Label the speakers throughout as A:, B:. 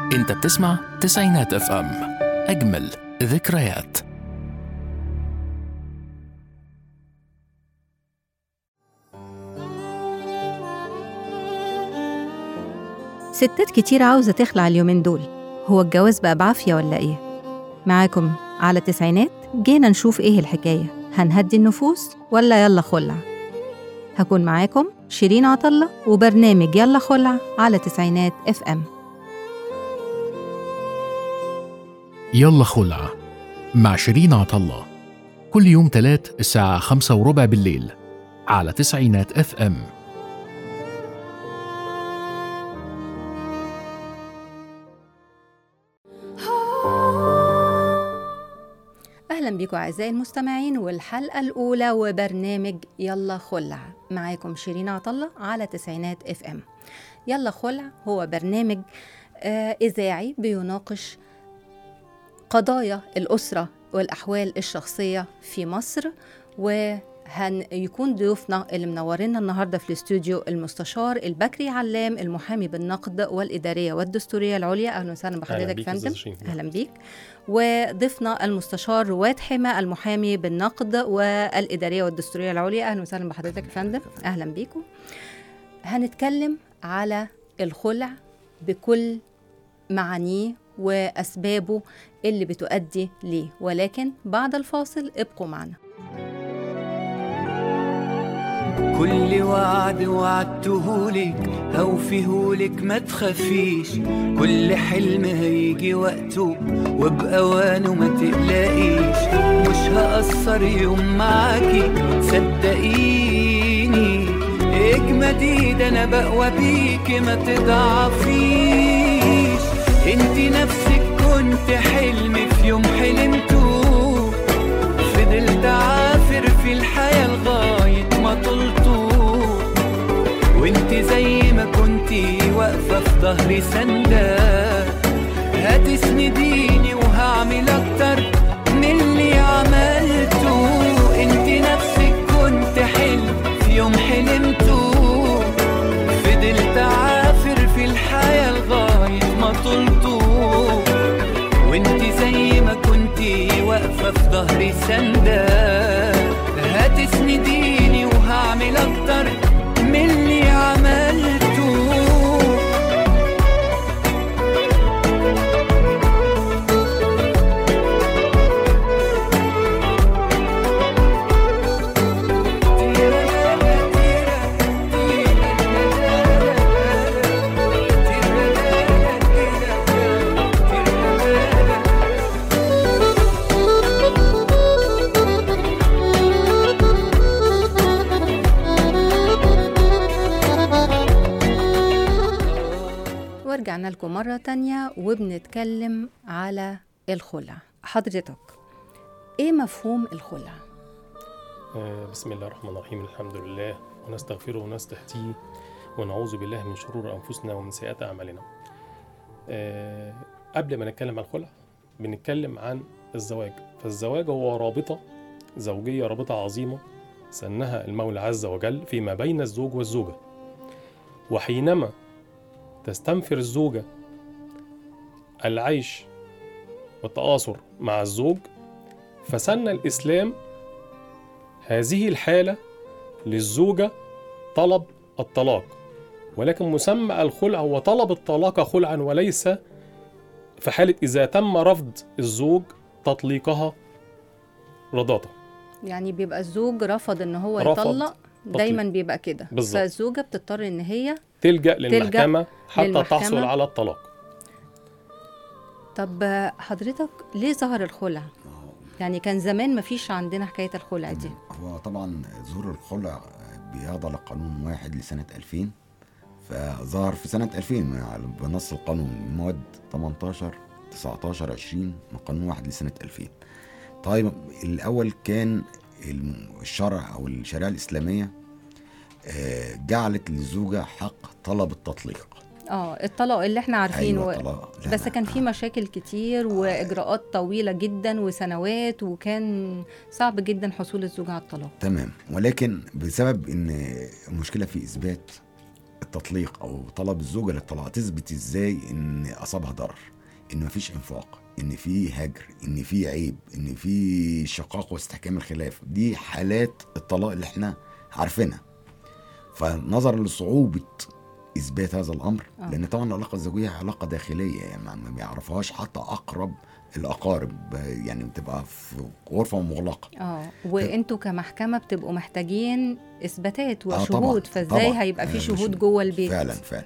A: انت بتسمع تسعينات اف ام اجمل ذكريات
B: ستات كتير عاوزة تخلع اليومين دول هو الجواز بقى بعافية ولا إيه؟ معاكم على التسعينات جينا نشوف إيه الحكاية هنهدي النفوس ولا يلا خلع هكون معاكم شيرين عطلة وبرنامج يلا خلع على تسعينات اف ام
A: يلا خلع مع شيرين عطلة كل يوم تلات الساعة خمسة وربع بالليل على تسعينات اف ام
B: أهلا بيكم أعزائي المستمعين والحلقة الأولى وبرنامج يلا خلع معاكم شيرين عطلة على تسعينات اف ام يلا خلع هو برنامج آه، إذاعي بيناقش قضايا الأسرة والأحوال الشخصية في مصر وهن يكون ضيوفنا اللي منورينا النهارده في الاستوديو المستشار البكري علام المحامي بالنقد والإدارية والدستورية العليا أهلا وسهلا بحضرتك
C: بيك
B: يا
C: أستاذ
B: فندم
C: شيرين.
B: أهلا بيك وضيفنا المستشار رواد حمى المحامي بالنقد والإدارية والدستورية العليا أهلا وسهلا بحضرتك يا فندم أهلا بيكم هنتكلم على الخلع بكل معانيه وأسبابه اللي بتؤدي ليه ولكن بعد الفاصل ابقوا معنا
D: كل وعد وعدتهولك هوفيهولك ما تخافيش كل حلم هيجي وقته وبأوانه ما تقلقيش مش هقصر يوم معاكي صدقيني اجمدي ده انا بقوى بيكي ما تضعفيش انتي نفسك كنت حلم في يوم حلمته فضلت عافر في الحياة لغاية ما طلته وانت زي ما كنتي واقفة في ظهري سندة هتسنديني وهعمل اكتر من اللي عملته انت نفسك كنت حلم في يوم حلمته فضلت عافر في الحياة لغاية ما طلته وانت زي ما كنتي واقفة في ظهري سندة هتسنديني وهعمل اكتر من اللي عملته
B: ورجعنا لكم مرة تانية وبنتكلم على الخلع حضرتك ايه مفهوم الخلع؟
C: آه، بسم الله الرحمن الرحيم الحمد لله ونستغفره ونستهديه ونعوذ بالله من شرور أنفسنا ومن سيئات أعمالنا آه، قبل ما نتكلم عن الخلع بنتكلم عن الزواج فالزواج هو رابطة زوجية رابطة عظيمة سنها المولى عز وجل فيما بين الزوج والزوجة وحينما تستنفر الزوجة العيش والتآثر مع الزوج فسن الإسلام هذه الحالة للزوجة طلب الطلاق ولكن مسمى الخلع هو طلب الطلاق خلعا وليس في حالة إذا تم رفض الزوج تطليقها رضاطة
B: يعني بيبقى الزوج رفض ان هو
C: رفض
B: يطلق دايما بيبقى كده
C: بالظبط.
B: فالزوجة بتضطر ان هي
C: تلجأ للمحكمة حتى
B: للمحكمة.
C: تحصل على الطلاق
B: طب حضرتك ليه ظهر الخلع؟ يعني كان زمان مفيش عندنا حكاية الخلع دي
E: هو طبعا ظهور الخلع بيخضع لقانون واحد لسنة 2000 فظهر في سنة 2000 على- بنص القانون مواد 18 19 20 من قانون واحد لسنة 2000 طيب الأول كان الم- الشرع أو الشريعة الإسلامية آه، جعلت للزوجة حق طلب التطليق
B: اه الطلاق اللي احنا عارفينه
E: أيوة طلاق لا،
B: بس
E: لا،
B: كان في
E: آه.
B: مشاكل كتير واجراءات طويله جدا وسنوات وكان صعب جدا حصول الزوج على الطلاق
E: تمام ولكن بسبب ان المشكله في اثبات التطليق او طلب الزوجه للطلاق تثبت ازاي ان اصابها ضرر ان مفيش انفاق ان في هجر ان في عيب ان في شقاق واستحكام الخلاف دي حالات الطلاق اللي احنا عارفينها فنظرا لصعوبه اثبات هذا الامر
B: آه.
E: لان طبعا العلاقه الزوجيه علاقه داخليه يعني ما- ما بيعرفهاش حتى اقرب الاقارب يعني بتبقى في غرفه مغلقه
B: اه وانتوا كمحكمه بتبقوا محتاجين اثباتات
E: آه،
B: وشهود
E: طبعاً،
B: فازاي
E: طبعاً.
B: هيبقى في
E: آه،
B: شهود
E: مش-
B: جوه البيت
E: فعلا فعلا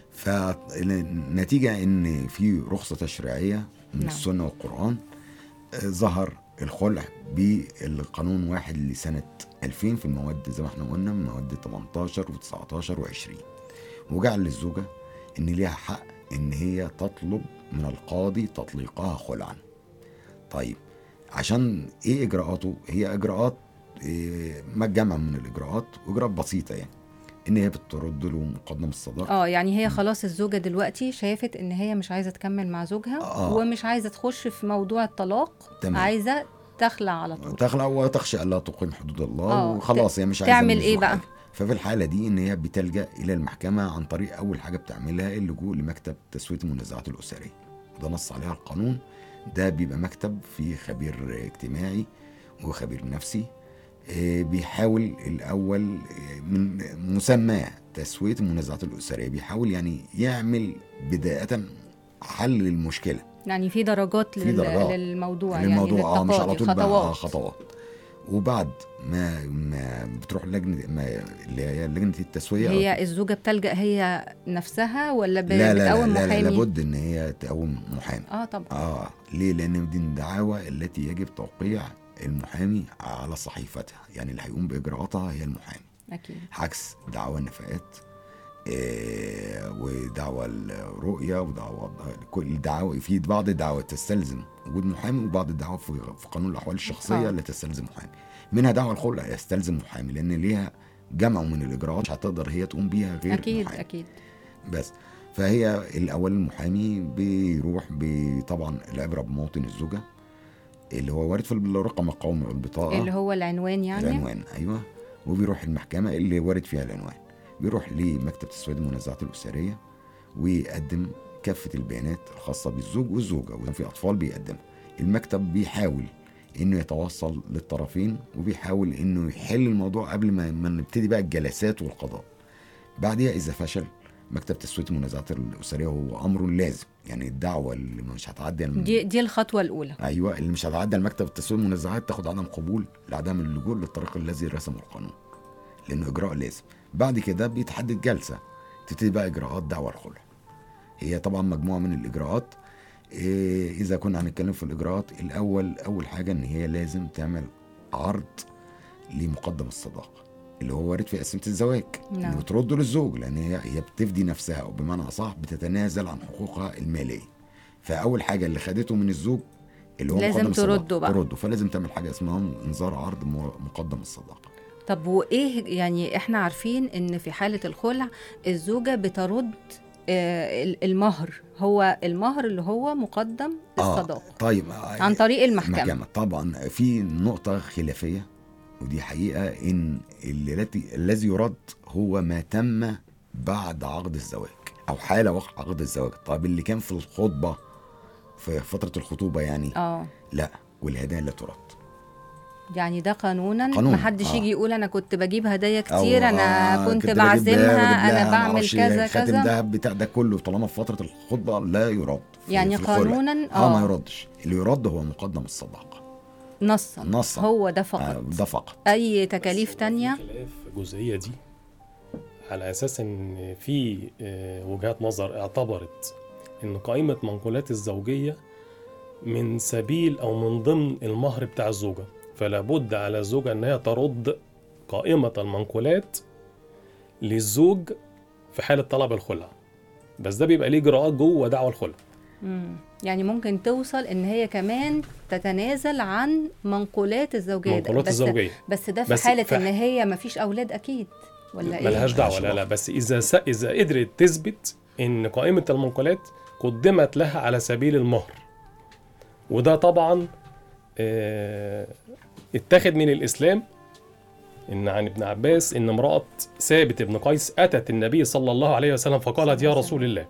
E: فالنتيجة إن في رخصة تشريعية من
B: نعم.
E: السنة والقرآن آه، ظهر الخلع بالقانون واحد لسنة 2000 في المواد زي ما احنا قلنا من مواد 18 و19 و20 وجعل للزوجة إن ليها حق إن هي تطلب من القاضي تطليقها خلعا طيب عشان إيه إجراءاته؟ هي إجراءات إيه، مجمع من الإجراءات وإجراءات بسيطة يعني إن هي بترد له مقدم الصداقة
B: اه يعني هي خلاص الزوجه دلوقتي شافت ان هي مش عايزه تكمل مع زوجها
E: آه.
B: ومش عايزه تخش في موضوع الطلاق
E: تمام.
B: عايزه تخلع على طول
E: تخلع وتخشى الا تقيم حدود الله
B: آه،
E: وخلاص هي مش عايزه
B: تعمل
E: منه
B: إيه بقى؟
E: حاجة. ففي الحاله دي ان هي بتلجا الى المحكمه عن طريق اول حاجه بتعملها اللجوء لمكتب تسويه المنازعات الاسريه وده نص عليها القانون ده بيبقى مكتب فيه خبير اجتماعي وخبير نفسي آه، بيحاول الاول آه، من مسماه تسويه المنازعات الاسريه بيحاول يعني يعمل بدايه حل للمشكله
B: يعني في درجات,
E: في
B: لل...
E: درجات.
B: للموضوع
E: الموضوع
B: يعني
E: اه مش على
B: للتقاضي،
E: طول بقى آه،
B: خطوات
E: خطوات وبعد ما ما بتروح لجنه ما اللي هي لجنه التسويه
B: هي الزوجه بتلجا هي نفسها ولا ب...
E: لا لا لا,
B: بتقوم
E: لا, لا
B: محامي
E: لابد ان هي تقوم محامي
B: اه طبعا
E: اه ليه لان دي الدعاوى التي يجب توقيع المحامي على صحيفتها يعني اللي هيقوم باجراءاتها هي المحامي
B: اكيد
E: عكس دعوى النفقات آه ودعوى الرؤية ودعوى كل الدعاوى في بعض الدعوى تستلزم وجود محامي وبعض الدعوى في, في قانون الأحوال الشخصية
B: آه.
E: اللي تستلزم محامي منها دعوى الخلع يستلزم محامي لأن ليها جمع من الإجراءات مش هتقدر هي تقوم بيها غير
B: اكيد
E: محامي.
B: اكيد
E: بس فهي الاول المحامي بيروح ب- طبعا العبره بموطن الزوجه اللي هو وارد في الرقم القومي والبطاقه
B: اللي هو العنوان يعني
E: العنوان ايوه وبيروح المحكمه اللي وارد فيها العنوان بيروح لمكتب تسويه المنازعات الاسريه ويقدم كافه البيانات الخاصه بالزوج والزوجه وإذا في اطفال بيقدمها المكتب بيحاول انه يتوصل للطرفين وبيحاول انه يحل الموضوع قبل ما ما نبتدي بقى الجلسات والقضاء بعدها اذا فشل مكتب تسويه المنازعات الاسريه هو امر لازم يعني الدعوه اللي مش هتعدي الم-
B: دي دي الخطوه الاولى
E: ايوه اللي مش هتعدى المكتب تسويه المنازعات تاخد عدم قبول لعدم اللجوء للطريق الذي رسمه القانون لانه اجراء لازم بعد كده بيتحدد جلسه تبتدي بقى اجراءات دعوى الخلع هي طبعا مجموعه من الاجراءات إيه اذا كنا هنتكلم في الاجراءات الاول اول حاجه ان هي لازم تعمل عرض لمقدم الصداقه اللي هو وارد في قسيمه الزواج
B: نعم.
E: اللي بترده للزوج لان هي هي بتفدي نفسها او بمعنى اصح بتتنازل عن حقوقها الماليه فاول حاجه اللي خدته من الزوج اللي هو
B: لازم
E: مقدم الصداقة،
B: ترده بقى.
E: ترده فلازم تعمل حاجه اسمها انذار عرض م- مقدم الصداقه
B: طب وايه يعني احنا عارفين ان في حاله الخلع الزوجه بترد آه، ال- المهر هو المهر اللي هو مقدم الصداقه
E: طيب
B: عن طريق المحكمه
E: المحكمة طبعا في نقطة خلافية ودي حقيقة إن اللي التي الذي يرد هو ما تم بعد عقد الزواج أو حال وقع عقد الزواج طب اللي كان في الخطبة في فترة الخطوبة يعني
B: اه
E: لا والهدايا لا ترد
B: يعني ده قانونا
E: قانون،
B: محدش
E: آه.
B: يجي يقول انا كنت بجيب هدايا
E: أو
B: كتير انا
E: آه،
B: كنت
E: بجيب
B: بعزمها
E: ده وأجيب لها
B: انا بعمل
E: معرفش
B: كذا
E: خاتم
B: كذا
E: دهب بتاع ده كله طالما في فترة الخطبة لا يرد في-
B: يعني
E: في الخلع.
B: قانونا
E: اه ما
B: اه
E: يردش اللي يرد هو مقدم الصداقة
B: نصا
E: نصا
B: هو ده فقط
E: آه ده فقط
B: اي تكاليف تانية
C: خلاف الجزئيه دي على اساس ان في آه، وجهات نظر اعتبرت ان قائمه منقولات الزوجيه من سبيل او من ضمن المهر بتاع الزوجه فلا بد على الزوجه ان هي ترد قائمه المنقولات للزوج في حاله طلب الخلع بس ده بيبقى ليه اجراءات جوه دعوى الخلع
B: مم. يعني ممكن توصل ان هي كمان تتنازل عن منقولات الزوجيه ده.
C: منقولات
B: بس
C: الزوجيه
B: بس ده في
C: بس
B: حاله
C: ف-
B: ان هي ما فيش اولاد اكيد ولا ايه
C: ملهاش دعوه
E: ملهاش
C: لا لا
E: دعوة.
C: بس اذا س... اذا قدرت تثبت ان قائمه المنقولات قدمت لها على سبيل المهر وده طبعا آه، اتاخد من الاسلام ان عن ابن عباس ان امراه ثابت بن قيس اتت النبي صلى الله عليه وسلم فقالت يا رسول الله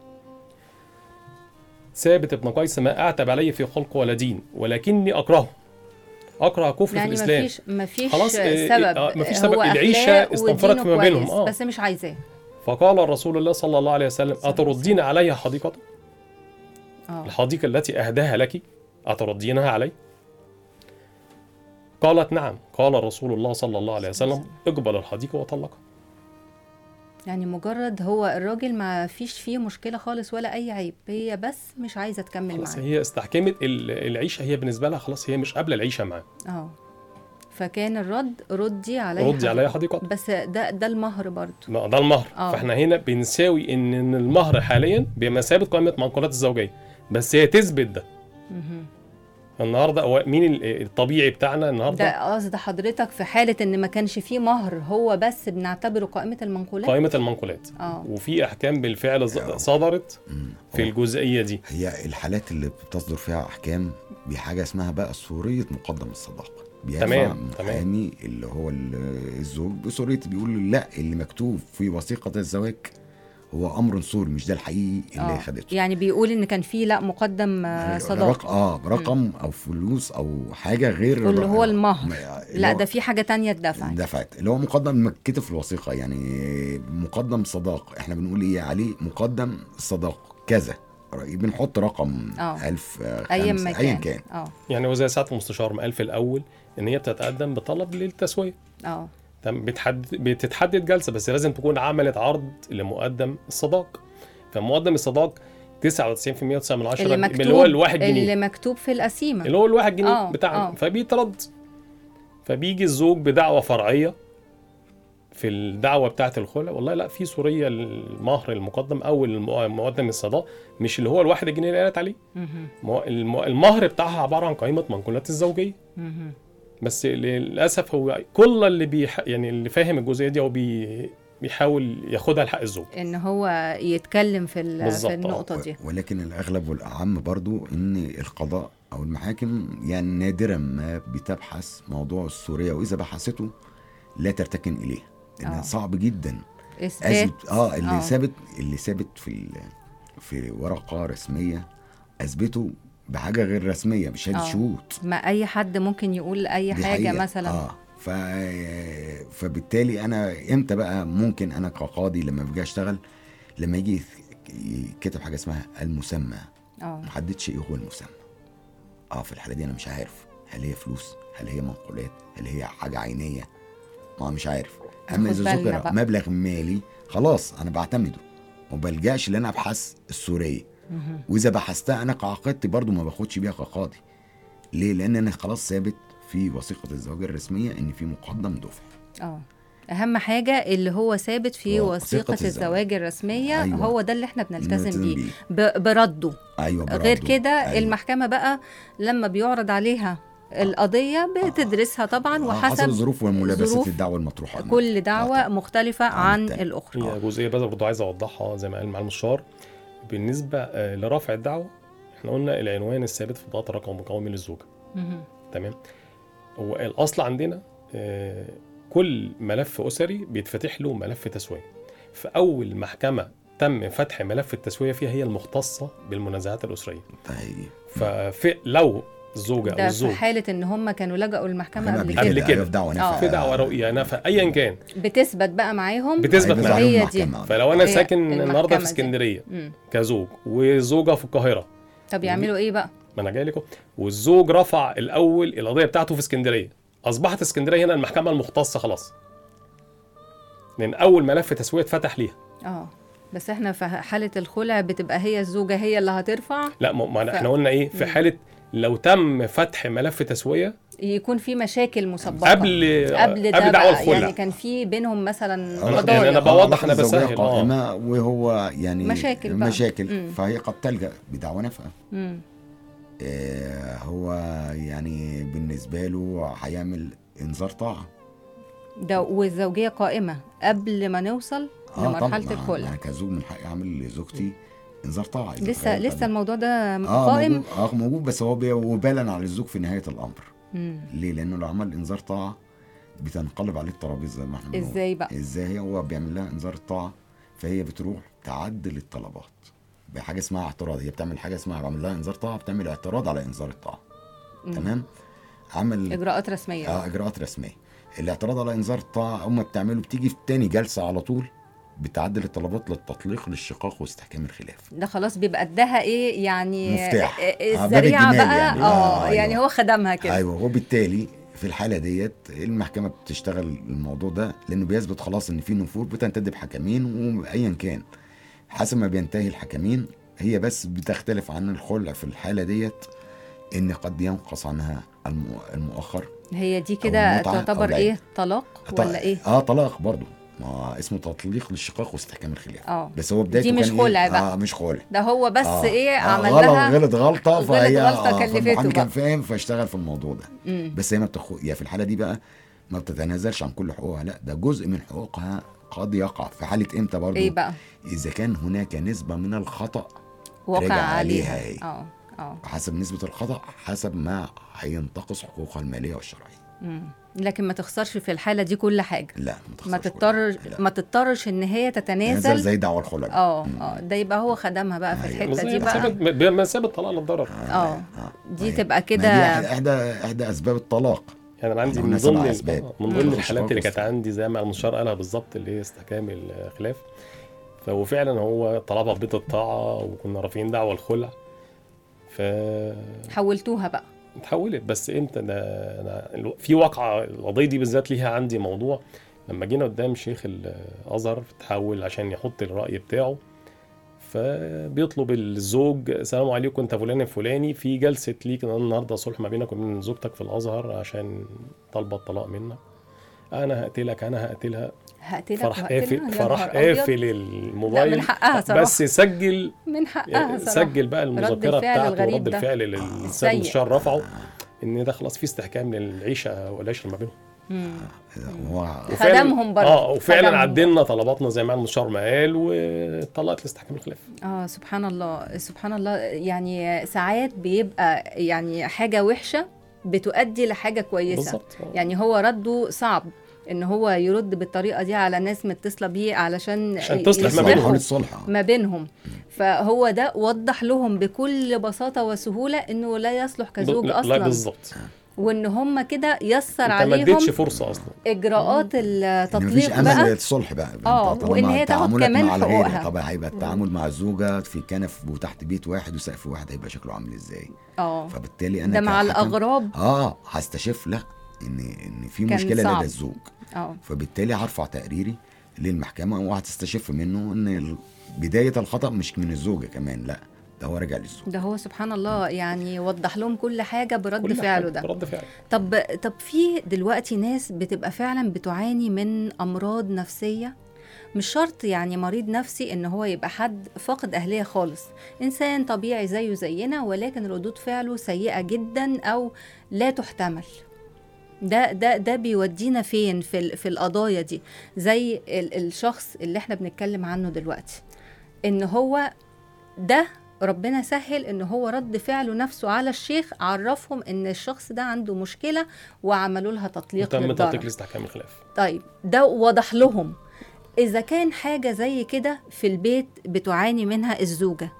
C: ثابت بن قيس ما اعتب علي في خلق ولا دين ولكني اكرهه اكره كفر
B: يعني
C: في الاسلام
B: مفيش مفيش
C: خلاص، آه،
B: سبب
C: آه، مفيش
B: هو
C: سبب.
B: أخلاق
C: العيشة استنفرت
B: ودينه
C: فيما بينهم،
B: كويس،
C: آه.
B: بس مش عايزاه
C: فقال رسول الله صلى الله عليه وسلم
B: صلى الله عليه
C: اتردين علي حديقه
B: اه
C: الحديقه التي اهداها لك اتردينها علي قالت نعم قال رسول الله صلى الله عليه وسلم اقبل الحديقه وطلقها
B: يعني مجرد هو الراجل ما فيش فيه مشكله خالص ولا اي عيب هي بس مش عايزه تكمل
C: خلاص
B: معاه
C: هي استحكمت ال- العيشه هي بالنسبه لها خلاص هي مش قابله العيشه معاه
B: اه فكان الرد ردي علي
C: ردي
B: حديقة.
C: عليا حديقه
B: بس ده ده المهر برضو
C: ما ده المهر
B: آه.
C: فاحنا هنا بنساوي ان إن المهر حاليا بمثابه قائمه منقولات الزوجيه بس هي تثبت ده
B: مهم.
C: النهارده هو مين ال- الطبيعي بتاعنا النهارده
B: ده قصد حضرتك في حاله ان ما كانش فيه مهر هو بس بنعتبره قائمه المنقولات
C: قائمه المنقولات
B: اه
C: وفي احكام بالفعل ز-
E: آه.
C: صدرت
E: مم.
C: في الجزئيه دي
E: هي الحالات اللي بتصدر فيها احكام بحاجه اسمها بقى صوريه مقدم الصداقه بيرفع
C: تمام، تمام.
E: محامي اللي هو ال- الزوج بصوريه بيقول له لا اللي مكتوب في وثيقه الزواج هو امر صوري مش ده الحقيقي اللي
B: آه.
E: خدته
B: يعني بيقول ان كان فيه لا مقدم آه،
E: رق-
B: صداقه
E: اه رقم او فلوس او حاجه غير
B: اللي هو
E: الر-
B: المهر.
E: م- اللي
B: لا
E: هو-
B: ده في حاجه تانية اتدفعت
E: دفعت اللي هو مقدم مكتب في الوثيقه يعني مقدم صداق احنا بنقول ايه عليه مقدم صداق كذا بنحط رقم
B: آه.
E: ألف آه،
B: ايا
E: خمسة،
B: ما
E: ايا
B: كان
E: كان
B: اه
C: يعني هو زي ساعه المستشار ما قال في الاول ان هي بتتقدم بطلب للتسويه
B: اه
C: تمام بتحدد بتتحدد جلسه بس لازم تكون عملت عرض لمقدم الصداق فمقدم الصداق 99% وتسعة من عشرة
B: اللي
C: اللي
B: مكتوب
C: هو الواحد جنيه
B: اللي مكتوب في القسيمه
C: اللي هو الواحد جنيه
B: آه،
C: بتاعنا
B: آه.
C: فبيترد فبيجي الزوج بدعوة فرعية في الدعوة بتاعة الخلع والله لا في سورية المهر المقدم أو الم- المقدم الصداق مش اللي هو الواحد الجنيه اللي قالت عليه
B: مهم.
C: ما هو الم- المهر بتاعها عبارة عن قائمة منقولات الزوجية
B: مهم.
C: بس للأسف هو كل اللي بيح يعني اللي فاهم الجزئية دي هو بي بيحاول ياخدها لحق الزوج
B: ان هو يتكلم في ال-
C: بالظبط،
B: في
C: آه.
B: النقطه دي
E: ولكن الاغلب والاعم برضو ان القضاء او المحاكم يعني نادرا ما بتبحث موضوع السوريه واذا بحثته لا ترتكن اليه لانها
B: آه.
E: صعب جدا
B: اثبات
E: اثبت اه اللي
B: آه.
E: ثابت اللي ثابت في ال- في ورقه رسميه اثبته بحاجه غير رسميه بشهاده
B: آه.
E: شهود
B: ما اي حد ممكن يقول اي
E: دي
B: حاجه
E: حقيقة.
B: مثلا
E: اه ف... فبالتالي انا امتى بقى ممكن انا كقاضي لما باجي اشتغل لما يجي يكتب حاجه اسمها المسمى
B: اه
E: محددش ايه هو المسمى اه في الحاله دي انا مش عارف هل هي فلوس هل هي منقولات هل هي حاجه عينيه ما مش عارف اما
B: ناخد
E: اذا
B: بالنا
E: ذكر
B: بقى.
E: مبلغ مالي خلاص انا بعتمده وما بلجاش ان انا ابحث السوريه
B: مهم.
E: واذا بحثتها انا كعقيدتي برضو ما باخدش بيها كقاضي ليه لان انا خلاص ثابت في وثيقه الزواج الرسميه ان في مقدم دفع
B: اه اهم حاجه اللي هو ثابت في
E: آه،
B: وثيقه
E: وثيقة الزواج.
B: الزواج الرسميه
E: أيوة.
B: هو ده اللي احنا بنلتزم
E: نلتزم
B: بيه
E: بيه.
B: ب- برده
E: ايوه
B: غير
E: برضو.
B: كده
E: أيوة.
B: المحكمه بقى لما بيعرض عليها القضيه بتدرسها طبعا
E: آه، حسب
B: وحسب
E: الظروف وملابسه
B: ظروف
E: الدعوه المطروحه
B: كل دعوه
E: آه، طبعاً.
B: مختلفه
E: عن
B: عن
E: التانية.
B: الاخرى
C: هي جزئيه بس برضه عايز اوضحها زي ما قال مع المستشار بالنسبه آه، لرفع الدعوه احنا قلنا العنوان الثابت في بطاقه رقم مقاوم للزوجه
B: مهم.
C: تمام هو الاصل عندنا آه، كل ملف اسري بيتفتح له ملف تسويه فاول محكمه تم فتح ملف التسويه فيها هي المختصه بالمنازعات الاسريه
E: طيب
C: ففي لو الزوجه او
B: ده في
C: الزوج
B: حاله ان هم كانوا لجأوا المحكمه
E: أنا
B: قبل
C: قبل
B: كده
C: كده.
E: أيوة، في دعوه
B: آه.
E: نافعة.
C: في دعوه رؤيه نفع ايا كان
B: بتثبت بقى معاهم
C: بتثبت
E: هيبقى
C: معاهم.
B: هي
E: عليهم
B: دي.
E: محكمة.
C: فلو انا
B: هي
C: ساكن
B: المحكمة
C: النهارده في
B: دي.
C: اسكندريه
B: مم.
C: كزوج وزوجه في القاهره
B: طب يعملوا ايه بقى
C: ما انا جاي لكم والزوج رفع الاول القضيه بتاعته في اسكندريه اصبحت اسكندريه هنا المحكمه المختصه خلاص لان اول ملف تسويه اتفتح ليها
B: اه بس احنا في حاله الخلع بتبقى هي الزوجه هي اللي هترفع
C: لا ما ما
B: ف-
C: احنا قلنا ايه في
B: مم.
C: حاله لو تم فتح ملف تسويه
B: يكون في مشاكل مسبقه
C: قبل
B: قبل ده
C: قبل دعوه
B: بقى
C: الخلع
B: يعني كان في بينهم مثلا
E: آه،
C: يعني
B: قضايا
C: أنا بوضح، أنا
E: العلاقة الزوجية
C: بسهل، آه.
E: قائمة وهو يعني
B: مشاكل بقى.
E: مشاكل
B: مم.
E: فهي قد تلجأ بدعوى نافعة
B: مم.
E: آه، هو يعني بالنسبة له هيعمل إنذار طاعة
B: ده والزوجيه قائمه قبل ما نوصل
E: طبعاً،
B: لمرحله
E: أنا-
B: الخلع
E: أنا كزوج من حقي أعمل لزوجتي إنذار طاعة إذا
B: لسه
E: تغيرت
B: لسه
E: عن-
B: الموضوع ده
E: اه
B: قائم
E: موجود اه موجود بس هو بي- وبالا على الزوج في نهاية الأمر
B: مم.
E: ليه؟ لأنه لو عمل إنذار طاعة بتنقلب عليه الترابيزه زي ما احنا بنقول.
B: ازاي بقى
E: ازاي هو بيعمل لها انذار الطاعه فهي بتروح تعدل الطلبات بحاجه اسمها اعتراض هي بتعمل حاجه اسمها بعمل لها انذار طاعه بتعمل اعتراض على انذار الطاعه
B: مم.
E: تمام عمل
B: اجراءات رسميه
E: اه اجراءات رسميه الاعتراض على انذار الطاعه اول ما بتعمله بتيجي في تاني جلسه على طول بتعدل الطلبات للتطليق للشقاق واستحكام الخلاف
B: ده خلاص بيبقى اداها ايه يعني
E: مفتاح.
B: آه، آه،
E: آه، باب
B: الذريعه
E: الجمال
B: بقى
E: يعني.
B: اه
E: آه،
B: يعني
E: أيوة.
B: هو خدمها كده
E: ايوه وبالتالي في الحاله ديت المحكمه بتشتغل الموضوع ده لانه بيثبت خلاص ان في نفور بتنتدب حكمين وايا كان حسب ما بينتهي الحكمين هي بس بتختلف عن الخلع في الحاله ديت ان قد ينقص عنها الم- المؤخر
B: هي دي
E: أو
B: كده
E: المتعة أو
B: تعتبر
E: العيب.
B: ايه طلاق
E: ط-
B: ولا ايه
E: اه طلاق برضه ما اسمه تطليق للشقاق واستحكام الخلاف
B: اه
E: بس هو بدايته
B: دي مش
E: كان
B: خلع
E: إيه؟
B: بقى.
E: اه مش خلع
B: ده هو بس
E: آه.
B: ايه
E: آه
B: عمل
E: غلط
B: لها
E: غلط غلطه
B: غلط
E: فهي
B: غلطة
E: آه
B: كلفته
E: فالمحامي
B: بقى.
E: كان فاهم فاشتغل في الموضوع ده
B: مم.
E: بس هي ما بتخو... يعني في الحاله دي بقى ما بتتنازلش عن كل حقوقها لا ده جزء من حقوقها قد يقع في حاله امتى برضه
B: ايه بقى
E: اذا كان هناك نسبه من الخطا
B: وقع
E: رجع
B: عليها
E: عليها إيه؟
B: اه اه
E: حسب نسبه الخطا حسب ما هينتقص حقوقها الماليه والشرعيه
B: مم. لكن ما تخسرش في الحاله دي كل حاجه
E: لا
B: ما
E: تخسرش
B: تضطرش
E: كل- لا.
B: ما تضطرش ان هي
E: تنازل
B: تتنازل
E: زي دعوى الخلع
B: اه
E: مم.
B: اه ده يبقى هو خدمها بقى في
E: أيوة.
B: الحته دي بقى
C: بمثابة بمثابة طلاق للضرر
B: اه دي
E: أيوة.
B: تبقى
E: ما
B: كده
E: دي أحد- احدى احدى اسباب الطلاق
C: يعني انا عندي
E: هنا
C: من
E: سبع
C: ضمن
E: أسباب.
C: آه، من
E: مم.
C: ضمن
E: خش
C: الحالات اللي كانت
E: فوق
C: عندي زي ما المستشار قالها بالظبط اللي هي استحكام الخلاف فهو فعلا هو طلبها بيت الطاعه وكنا رافعين دعوى الخلع ف
B: حولتوها بقى
C: اتحولت بس امتى ده انا الو- في واقعه القضيه دي بالذات ليها عندي موضوع لما جينا قدام شيخ الازهر تحول عشان يحط الراي بتاعه فبيطلب الزوج السلام عليكم انت فلان الفلاني في جلسه ليك النهارده صلح ما بينك وبين زوجتك في الازهر عشان طالبه الطلاق منك انا هقتلك انا هقتلها
B: هقتلك
C: فراح
B: وهقتلها
C: قافل
B: يا
C: فراح
B: نهار أبيض.
C: قافل
B: لا
C: الموبايل
B: من حقها صراحه
C: بس سجل
B: من حقها صراحه
C: سجل بقى المذكره
B: الفعل
C: بتاعته
B: الغريب
C: ورد
B: ده.
C: الفعل اللي
B: السيء.
C: الاستاذ المستشار رفعه ان ده خلاص في استحكام للعيشه والعيشه ما بينهم
B: مم.
E: هو
C: وفعلاً-
B: خدمهم برضه.
C: اه وفعلا
B: خدمهم.
C: عدلنا طلباتنا زي ما المستشار ما قال وطلقت لاستحكام الخلاف
B: اه سبحان الله سبحان الله يعني ساعات بيبقى يعني حاجه وحشه بتؤدي لحاجه كويسه
C: بالظبط آه.
B: يعني هو رده صعب ان هو يرد بالطريقه دي على ناس متصله بيه علشان
C: عشان تصلح ما
B: يصلحوا
C: بينهم.
E: حول الصلح
B: ما بينهم فهو ده وضح لهم بكل بساطه وسهوله انه لا يصلح كزوج
C: لا- لا
B: اصلا
C: بالظبط
B: وان هم كده يسر
C: انت ما
B: عليهم
C: اديتش فرصه اصلا
B: اجراءات
E: ان مفيش
B: التطليق
E: امل
B: بقى
E: للصلح بقى
B: آه،
E: أنت طالما
B: وإن هي تاخد
E: تعاملك
B: كمان
E: مع الغير،
B: حقوقها.
E: طبعا هيبقى التعامل مع الزوجه في كنف وتحت بيت واحد وسقف واحد هيبقى شكله عامل ازاي
B: اه
E: فبالتالي انا
B: ده مع
E: كحكم-
B: الاغراب
E: اه هستشف لا ان ان في
B: كان
E: مشكله
B: صعب.
E: لدى الزوج
B: اه
E: فبالتالي هرفع تقريري للمحكمه وهتستشف منه ان ال- بدايه الخطا مش من الزوجه كمان لا ده هو راجع للزوج
B: ده هو سبحان الله يعني وضح لهم كل حاجه برد
C: كل
B: فعله
C: حاجة
B: ده
C: رد فعل
B: طب طب في دلوقتي ناس بتبقى فعلا بتعاني من امراض نفسيه مش شرط يعني مريض نفسي ان هو يبقى حد فاقد اهليه خالص انسان طبيعي زيه زينا ولكن ردود فعله سيئه جدا او لا تحتمل ده ده ده بيودينا فين في ال- في القضايا دي زي ال- الشخص اللي احنا بنتكلم عنه دلوقتي ان هو ده ربنا سهل ان هو رد فعله نفسه على الشيخ عرفهم ان الشخص ده عنده مشكله وعملوا لها تطليق
C: وتم
B: للضرر
C: تطبيق لاستحكام الخلاف
B: طيب ده وضح لهم اذا كان حاجه زي كده في البيت بتعاني منها الزوجه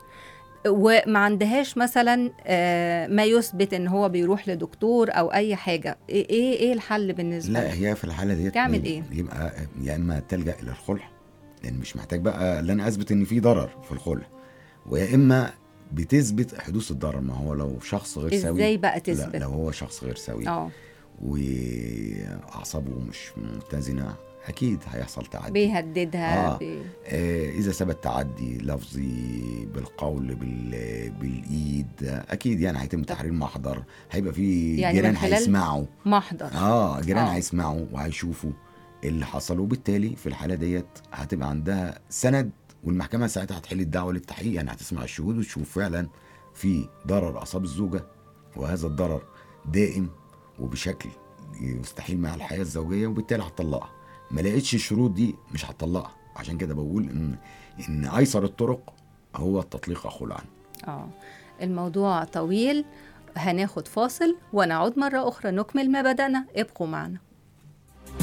B: وما عندهاش مثلا آه، ما يثبت ان هو بيروح لدكتور او اي حاجه ايه ايه إيه الحل بالنسبه
E: لا
B: له
E: هي في الحاله ديت
B: تعمل
E: بي-
B: إيه؟
E: يبقى يا اما تلجا الى الخلع لان مش محتاج بقى لا انا اثبت ان في ضرر في الخلع ويا اما بتثبت حدوث الضرر ما هو لو شخص غير سوي
B: ازاي بقى
E: لا
B: تثبت
E: لو هو شخص غير سوي
B: اه
E: واعصابه مش متزنه اكيد هيحصل تعدي
B: بيهددها
E: آه.
B: بي...
E: آه، اذا ثبت تعدي لفظي بالقول بال... بالايد اكيد يعني هيتم تحرير محضر هيبقى في
B: يعني
E: جيران
B: من خلال-
E: هيسمعوا
B: محضر
E: اه جيران
B: آه.
E: آه. هيسمعوا وهيشوفوا اللي حصل وبالتالي في الحاله ديت هتبقى عندها سند والمحكمه ساعتها هتحل الدعوه للتحقيق يعني هتسمع الشهود وتشوف فعلا في ضرر اصاب الزوجه وهذا الضرر دائم وبشكل يستحيل مع الحياه الزوجيه وبالتالي هتطلقها ما لقيتش الشروط دي مش هتطلقها عشان كده بقول ان ان ايسر الطرق هو التطليق خلعا
B: اه الموضوع طويل هناخد فاصل ونعود مرة أخرى نكمل ما بدأنا ابقوا معنا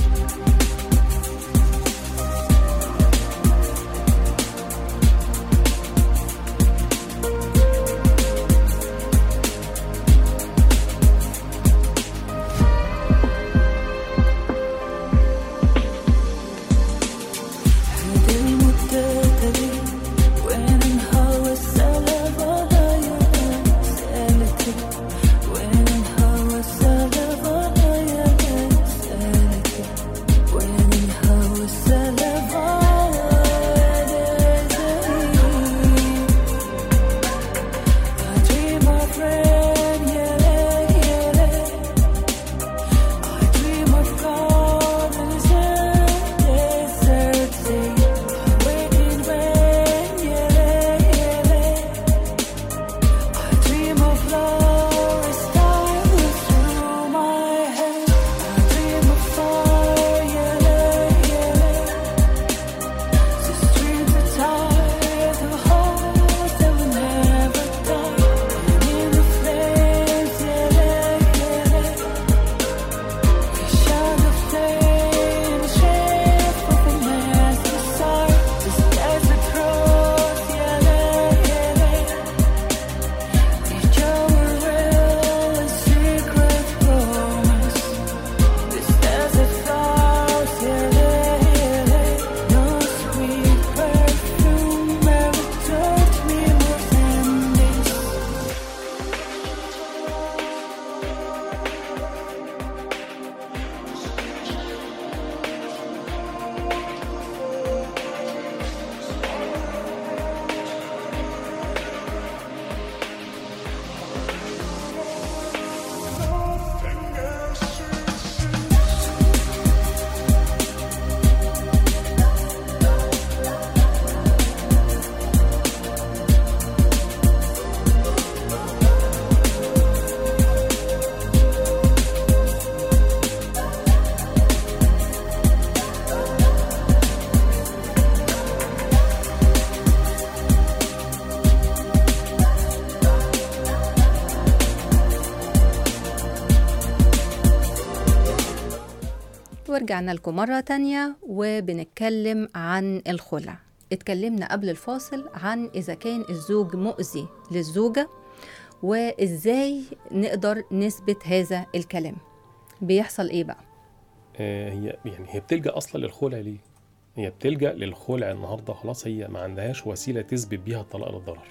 B: ورجعنا لكم مرة تانية وبنتكلم عن الخلع اتكلمنا قبل الفاصل عن إذا كان الزوج مؤذي للزوجة وإزاي نقدر نثبت هذا الكلام بيحصل إيه بقى؟
C: آه، هي يعني هي بتلجا اصلا للخلع ليه؟ هي بتلجا للخلع النهارده خلاص هي ما عندهاش وسيله تثبت بيها الطلاق للضرر.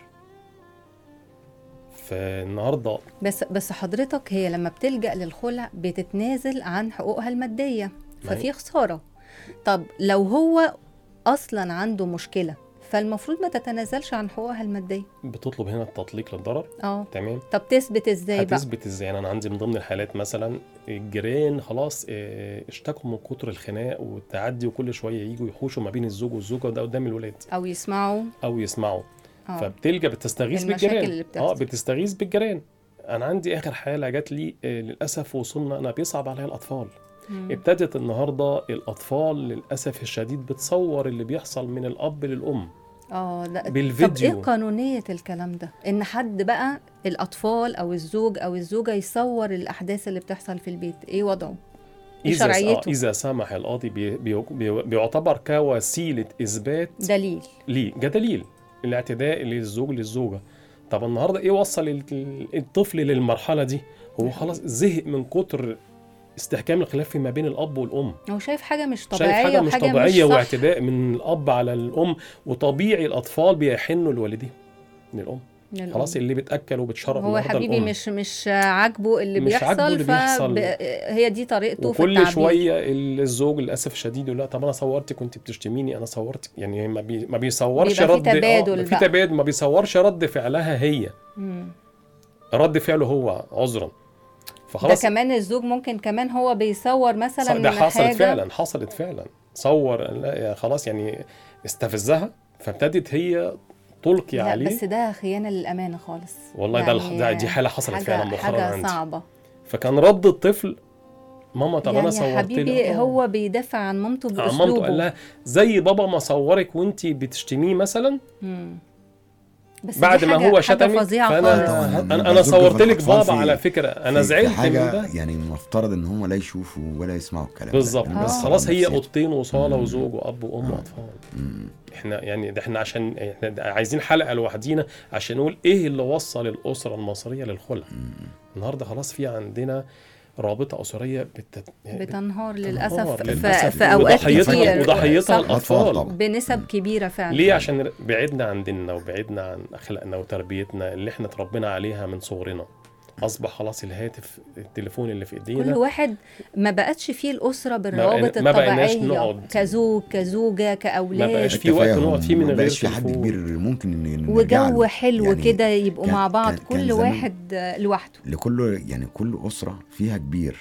C: فالنهارده
B: بس بس حضرتك هي لما بتلجأ للخلع بتتنازل عن حقوقها المادية
C: ما هي-
B: ففي خسارة طب لو هو أصلا عنده مشكلة فالمفروض ما تتنازلش عن حقوقها المادية
C: بتطلب هنا التطليق للضرر
B: اه
C: تمام
B: طب تثبت ازاي بقى
C: هتثبت ازاي يعني انا عندي من ضمن الحالات مثلا الجيران خلاص آه، اشتكوا من كتر الخناق والتعدي وكل شويه يجوا يحوشوا ما بين الزوج والزوجه ده قدام الولاد
B: او يسمعوا
C: او يسمعوا
B: اه
C: فبتلجا بتستغيث
B: المشاكل
C: بالجيران
B: اللي بتحصل.
C: اه بتستغيث بالجيران انا عندي اخر حاله جات لي آه، للاسف وصلنا انا بيصعب عليا الاطفال
B: مم.
C: ابتدت النهارده الاطفال للاسف الشديد بتصور اللي بيحصل من الاب للام
B: اه لا طب
C: بالفيديو.
B: ايه قانونية الكلام ده ان حد بقى الاطفال او الزوج او الزوجة يصور الاحداث اللي بتحصل في البيت ايه وضعه ايه
C: اذا آه،
B: شرعيته
C: اذا سمح القاضي بي بي بي بيعتبر كوسيله اثبات
B: دليل
C: ليه كدليل الاعتداء للزوج للزوجه طب النهارده ايه وصل ال- الطفل للمرحله دي هو خلاص زهق من كتر استحكام الخلاف فيما بين الاب والام
B: هو شايف حاجة مش
C: شايف
B: طبيعية
C: حاجه مش
B: وحاجة
C: طبيعيه
B: مش صح
C: واعتداء من الاب على الام وطبيعي الاطفال بيحنوا لوالديهم للام
B: للأم.
C: خلاص اللي بتاكل وبتشرب
B: هو يا
C: النهارده
B: حبيبي
C: الأم.
B: مش مش عاجبه اللي
C: مش
B: بيحصل,
C: عاجبه اللي بيحصل.
B: هي دي طريقته في
C: وكل
B: التعبير
C: شويه الزوج للاسف الشديد يقول لا طب انا صورتك كنت بتشتميني انا صورتك يعني ما, بي ما بيصورش
B: بيبقى في
C: رد
B: تبادل
C: آه في
B: بقى.
C: تبادل ما بيصورش رد فعلها هي
B: مم.
C: رد فعله هو عذرا
B: ده
C: فخلاص
B: كمان الزوج ممكن كمان هو بيصور مثلا
C: ده حصلت
B: حاجة
C: فعلا حصلت فعلا صور لا يا خلاص يعني استفزها فابتدت هي تلقي
B: لا
C: عليه
B: بس ده خيانة للأمانة خالص
C: والله ده الح- ده- دي حالة حصلت
B: حاجة
C: فعلا مؤخرا
B: حاجة
C: عندي.
B: صعبة
C: فكان رد الطفل ماما طب
B: يعني
C: انا صورت
B: يا حبيبي
C: لك. آه.
B: هو بيدافع عن مامته
C: عن مامته
B: بأسلوبه
C: قال لها زي بابا ما صورك وانت بتشتميه مثلا
B: مم. بس
C: بعد
B: دي
C: ما
B: حاجة-
C: هو
B: حاجة
C: شتمك
B: فظيعة
E: آه،
C: فانا
E: طبعاً.
C: انا,
E: لما
C: أنا
E: الزوج
C: صورت لك
E: بالأطفال
C: بابا
E: في-
C: على فكره انا
E: في-
C: زعلت
E: في
C: من
E: حاجة
C: ده
E: يعني المفترض ان هم لا يشوفوا ولا يسمعوا الكلام ده.
C: بالظبط
E: لأن
C: بس
E: بيأثر
C: خلاص
E: على
C: هي
E: نفسيته.
C: اوضتين وصاله وزوج واب وام واطفال
E: مم.
C: احنا يعني ده احنا عشان احنا عايزين حلقه لوحدينا عشان نقول ايه اللي وصل الاسره المصريه للخلع النهارده خلاص في عندنا رابطه اسريه بت...
B: بتنهار
C: بتنهار
B: للأسف في,
C: للأسف.
B: في أوقات
C: وضحيتها
B: كتير
C: وضحيتها
B: صح؟
E: الأطفال
C: الاطفال
E: طبعا.
B: بنسب كبيرة فعلا
C: ليه عشان بعدنا عن ديننا وبعدنا عن اخلاقنا وتربيتنا اللي احنا اتربينا عليها من صغرنا اصبح خلاص الهاتف التليفون اللي في
B: كل
C: ايدينا
B: واحد ما بقتش فيه الأسرة بالروابط
C: ما بقيناش
B: الطبيعية
C: نقعد.
B: كزوج كزوجة كأولاد
C: ما بقاش في وقت
E: التفاهم،
C: نقعد فيه من
E: ما
C: غير
E: بقاش في حد
C: تليفون.
E: كبير ممكن إن نرجع
B: وجو
E: له.
B: حلو
E: يعني
B: كده يبقوا
E: كان-
B: مع بعض
E: كان- كان
B: كل
E: زمان
B: واحد آه، لوحده
E: لكل يعني كل اسره فيها كبير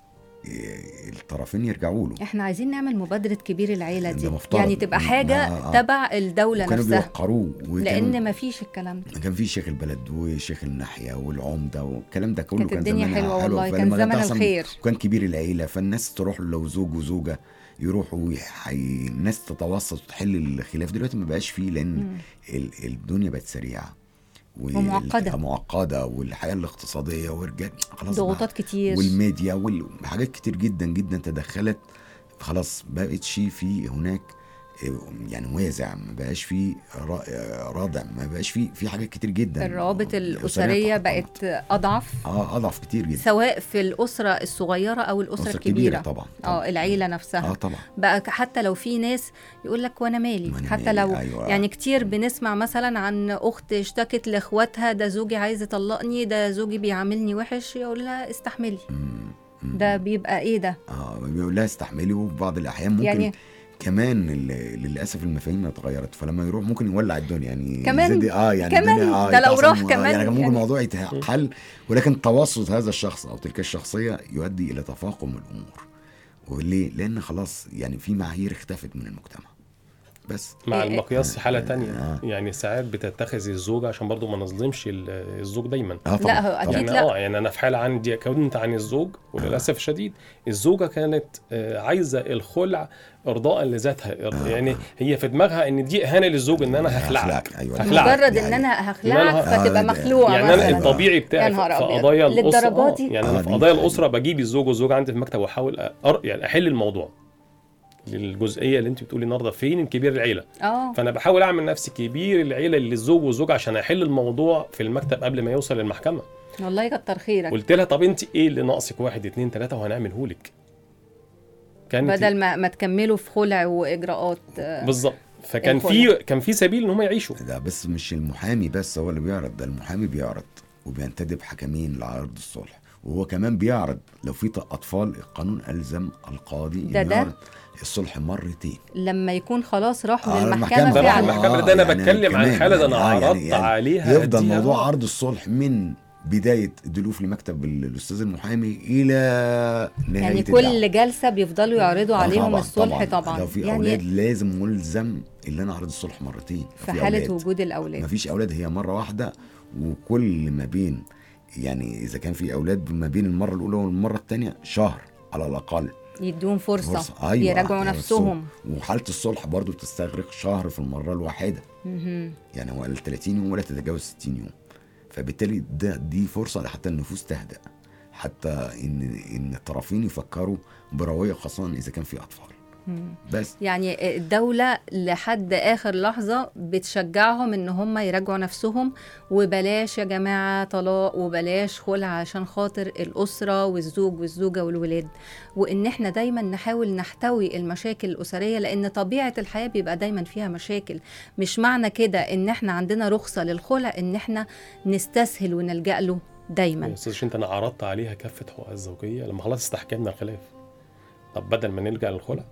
E: إيه، الطرفين يرجعوا له
B: احنا عايزين نعمل مبادرة كبير العيلة
E: ده
B: دي
E: مفترض.
B: يعني تبقى
E: م-
B: حاجة
E: آه، آه.
B: تبع الدولة
E: وكانوا
B: نفسها
E: بيوقروه وكان-
B: لأن ما فيش الكلام ده
E: كان في شيخ البلد وشيخ الناحيه والعمده والكلام ده كله
B: كانت
E: كان
B: الدنيا
E: زمان
B: حلوة
E: حلو.
B: والله، كان
E: فلما
B: زمن
E: تحصل-
B: الخير.
E: وكان كبير العيله فالناس تروح له لو زوج وزوجه يروحوا حي... الناس تتوسط وتحل الخلاف دلوقتي ما بقاش فيه لان
B: مم.
E: ال... الدنيا بقت سريعه وال-
B: ومعقدة.
E: معقده والحياه الاقتصاديه ورجال خلاص
B: ضغوطات كتير
E: والميديا وحاجات كتير جدا جدا تدخلت خلاص بقتش في هناك آه، يعني وازع ما بقاش في را- آه، رادع ما بقاش في في حاجات كتير جدا
B: الروابط
E: الأسرية
B: الأسرية
E: تحطمت.
B: بقت أضعف
E: اه اضعف كتير جدا
B: سواء في الأسرة الصغيرة أو الأسرة
E: أسرة
B: الكبيرة
E: طبعا
B: اه
E: طبعا.
B: العيلة
E: اه
B: نفسها
E: طبعا
B: بقى حتى لو في ناس يقول لك وانا مالي
E: وأنا
B: حتى
E: مالي،
B: لو
E: أيوة.
B: يعني كتير بنسمع مثلا عن اخت اشتكت لاخواتها ده زوجي عايز يطلقني ده زوجي بيعاملني وحش يقول لها استحملي
E: مم، مم.
B: ده بيبقى ايه ده
E: اه بيقول لها استحملي وفي بعض الاحيان ممكن
B: يعني-
E: يعني كمان ال- للاسف المفاهيم اتغيرت فلما يروح ممكن يولع الدنيا يعني
B: كمان-
E: يزيد- اه يعني
B: كمان
E: الدنيا اه
B: ده لو
E: يتعصب
B: راح
E: و-
B: كمان
E: يعني كان ممكن
B: يعني-
E: الموضوع يتحل ولكن توسط هذا الشخص او تلك الشخصيه يؤدي الى تفاقم الامور وليه؟ لان خلاص يعني في معايير اختفت من المجتمع بس
C: مع
B: إيه-
C: المقياس حالة تانية
E: آه.
C: يعني ساعات بتتخذ الزوج عشان برضو ما نظلمش ال- الزوج دايما
E: اه طبعا
B: لا، هو
E: طبعاً.
B: أكيد
C: يعني
B: لا.
C: اه يعني انا في حاله عندي كنت عن الزوج وللاسف الشديد الزوجه كانت آه، عايزه الخلع ارضاء لذاتها إر- يعني هي في دماغها ان دي اهانه للزوج ان انا هخلعك
E: هخلعك، أيوة.
C: هخلعك
B: مجرد
E: دي
B: ان
E: حقيقة.
B: انا
C: إن أنا
B: هخلعك
C: ه-
B: فتبقى
E: آه، ده-
B: مخلوعه
C: يعني انا
B: مثلا
C: الطبيعي
B: يا
C: بتاعي في
B: نهار
C: في
B: أبيض.
C: قضايا الاسره
B: للدرجة
C: آه،
B: دي؟
C: يعني
E: آه،
C: انا في
E: دي
C: قضايا
E: حقيقة.
C: الاسره بجيب الزوج والزوجه عندي في المكتب واحاول أر يعني احل الموضوع للجزئيه اللي انت بتقولي النهارده فين كبير العيله
B: اه
C: فانا بحاول اعمل نفسي كبير العيله اللي الزوج والزوجه عشان احل الموضوع في المكتب قبل ما يوصل للمحكمه
B: والله كتر خيرك
C: قلت لها طب انت ايه اللي ناقصك واحد اتنين تلاته وهنعمله لك كانت
B: بدل ما ما تكملوا في خلع واجراءات آه،
C: بالظبط فكان
B: الخلع.
C: في كان في سبيل ان هم يعيشوا
E: ده بس مش المحامي بس هو اللي بيعرض ده المحامي بيعرض وبينتدب حكمين لعرض الصلح وهو كمان بيعرض لو في اطفال القانون الزم القاضي
B: ده
E: إنه
B: ده؟
E: يعرض الصلح مرتين
B: لما يكون خلاص راحوا
E: آه،
B: للمحكمه
E: المحكمة
C: ده راح
B: فعلا
E: بقى.
C: المحكمه
E: آه،
C: ده انا
E: يعني
C: بتكلم عن
E: كمان
C: الحاله ده انا
E: يعني-
C: عرضت
E: يعني
C: عليها
E: يفضل
C: أديها.
E: موضوع عرض الصلح من بدايه دلوف لمكتب ال- الاستاذ المحامي الى نهايه
B: يعني
E: الدعوة.
B: كل جلسه بيفضلوا يعرضوا
E: آه،
B: عليهم
E: طبعاً،
B: الصلح
E: طبعاً.
B: طبعا
E: لو في
B: يعني
E: اولاد لازم ملزم اللي انا اعرض الصلح مرتين لو
B: في
E: في
B: حاله
E: أولاد.
B: وجود الاولاد
E: مفيش اولاد هي مره واحده وكل ما بين يعني اذا كان في اولاد ما بين المره الاولى والمره الثانيه شهر على الاقل
B: يدوهم فرصه,
E: فرصة. أيوة،
B: يراجعوا
E: يعني
B: نفسهم
E: الصلح. وحاله الصلح برضو بتستغرق شهر في المره الواحده
B: مهم.
E: يعني هو ال 30 يوم ولا تتجاوز 60 يوم فبالتالي ده دي فرصه حتى النفوس تهدأ حتى ان ان الطرفين يفكروا برويه خاصه اذا كان في اطفال
B: مم.
E: بس
B: يعني الدولة لحد آخر لحظة بتشجعهم إن هم يراجعوا نفسهم وبلاش يا جماعة طلاق وبلاش خلع عشان خاطر الأسرة والزوج والزوجة والولاد وإن إحنا دايما نحاول نحتوي المشاكل الأسرية لأن طبيعة الحياة بيبقى دايما فيها مشاكل مش معنى كده إن إحنا عندنا رخصة للخلع إن إحنا نستسهل ونلجأ له
C: يا
B: دايما
C: استاذ شنت انا عرضت عليها كافه حقوقها الزوجيه لما خلاص استحكمنا الخلاف طب بدل ما نلجا للخلع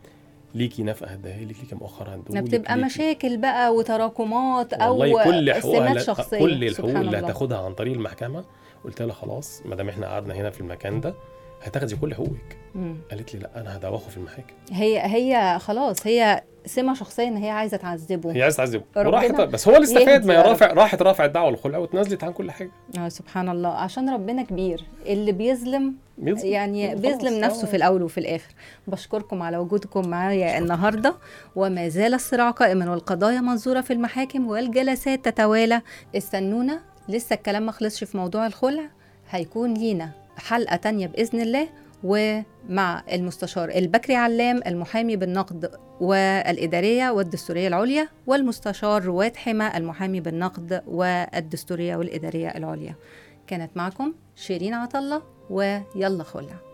C: ليكي نفقه هديها لك ليكي مؤخر
B: ما
C: هندهولك
B: بتبقى
C: ليكي-
B: مشاكل بقى وتراكمات أو
C: والله كل حقوقها
B: سمات
C: لا-
B: شخصية
C: كل الحقوق
B: سبحان
C: اللي
B: الله.
C: هتاخدها عن طريق المحكمه قلت لها خلاص ما دام احنا قعدنا هنا في المكان ده هتاخدي كل حقوقك
B: مم.
C: قالت لي لا انا هدوخه في المحاكم
B: هي هي خلاص هي سمه شخصيه ان هي عايزه تعذبه
C: هي عايزه تعذبه
B: ربنا
C: وراحت بس هو اللي استفاد
B: يهدي
C: ما
B: يا
C: هي
B: رب.
C: رافع راحت رافع الدعوه للخلع واتنازلت عن كل حاجه
B: آه سبحان الله عشان ربنا كبير اللي بيظلم
C: بيظلم.
B: يعني
C: خلاص،
B: بيظلم نفسه
C: آه.
B: في الاول وفي الاخر بشكركم على وجودكم معايا النهارده وما زال الصراع قائما والقضايا منظوره في المحاكم والجلسات تتوالى استنونا لسه الكلام ما خلصش في موضوع الخلع هيكون لينا حلقه تانية باذن الله ومع المستشار البكري علام المحامي بالنقد والإدارية والدستورية العليا والمستشار رواد حمى المحامي بالنقد والدستورية والإدارية العليا كانت معكم شيرين عطلة ويلا خلع